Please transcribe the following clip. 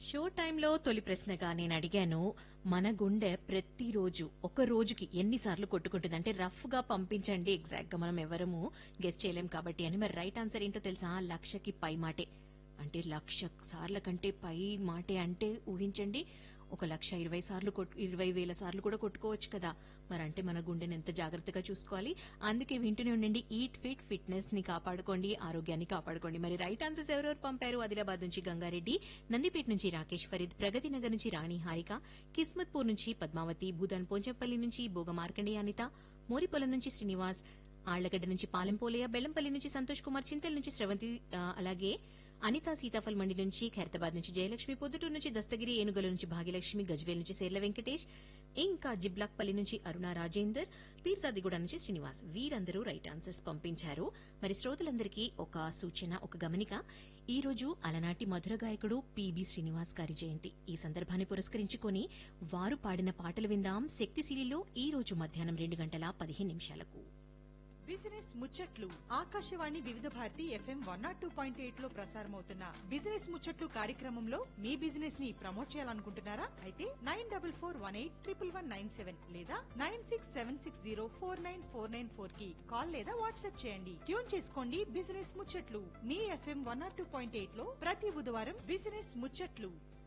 show టైంలో తొలి ప్రశ్నగా నేను అడిగాను మన గుండె ప్రతిరోజు ఒక రోజుకి ఎన్నిసార్లు కొట్టుకుంటుంది అంటే రఫ్ గా పంపించండి ఎగ్జాక్ట్ గా మనం ఎవరము గెస్ట్ చేయలేం కాబట్టి అని మరి రైట్ ఆన్సర్ ఏంటో తెలుసా లక్షకి పై మాటే అంటే లక్ష సార్ల కంటే పై మాటే అంటే ఊహించండి ఒక లక్ష ఇరవై సార్లు కొట్- ఇరవై వేల సార్లు కూడా కొట్టుకోవచ్చు కదా మరి అంటే మన గుండెని ఎంత జాగ్రత్తగా చూసుకోవాలి అందుకే వింటూనే ఉండండి ఈట్ ఫిట్ ఫిట్నెస్ ని కాపాడుకోండి ఆరోగ్యాన్ని కాపాడుకోండి మరి రైట్ ఆన్సర్స్ ఎవరెవరు పంపారు ఆదిలాబాద్ నుంచి గంగారెడ్డి నందిపేట నుంచి రాకేష్ ఫరీద్ ప్రగతి నగర్ నుంచి రాణి హారిక కిస్మత్పూర్ నుంచి పద్మావతి భూదాన్ పోంచంపల్లి నుంచి బోగ మార్కండేయ అనిత మోరిపొలం నుంచి శ్రీనివాస్ ఆళ్లగడ్డ నుంచి పాలెంపోలయ్య బెల్లంపల్లి నుంచి సంతోష్ కుమార్ చింతల్ నుంచి శ్రవంతి ఆ, అలాగే అనిత సీతాఫల్ మండి నుంచి ఖైరతాబాద్ నుంచి జయలక్ష్మి పొద్దుటూరు నుంచి దస్తగిరి ఏనుగల నుంచి భాగ్యలక్ష్మి గజ్వేల్ నుంచి సేర్ల వెంకటేష్ ఇంకా జిబ్లాక్పల్లి నుంచి అరుణ రాజేందర్ పీర్జాదిగూడ నుంచి శ్రీనివాస్ వీరందరూ రైట్ ఆన్సర్స్ పంపించారు మరి శ్రోతలందరికీ ఒక సూచన ఒక గమనిక ఈ రోజు అలనాటి మధుర గాయకుడు పిబి శ్రీనివాస్ గారి జయంతి ఈ సందర్భాన్ని పురస్కరించుకొని వారు పాడిన పాటలు విందాం శక్తిశీలిలో ఈ రోజు మధ్యాహ్నం రెండు గంటల పదిహేను నిమిషాలకు బిజినెస్ ముచ్చట్లు Akashvani Vividh Bharati FM one nought two point eight లో ప్రసారమవుతున్న బిజినెస్ ముచ్చట్లు కార్యక్రమంలో మీ బిజినెస్ ని ప్రమోట్ చేయాలనుకుంటున్నారా అయితే nine double four one eight triple one nine seven లేదా nine six seven six zero four nine four nine four కి కాల్ లేదా వాట్సాప్ చేయండి ట్యూన్ చేసుకోండి బిజినెస్ ముచ్చట్లు మీ FM one nought two point eight లో ప్రతి బుధవారం బిజినెస్ ముచ్చట్లు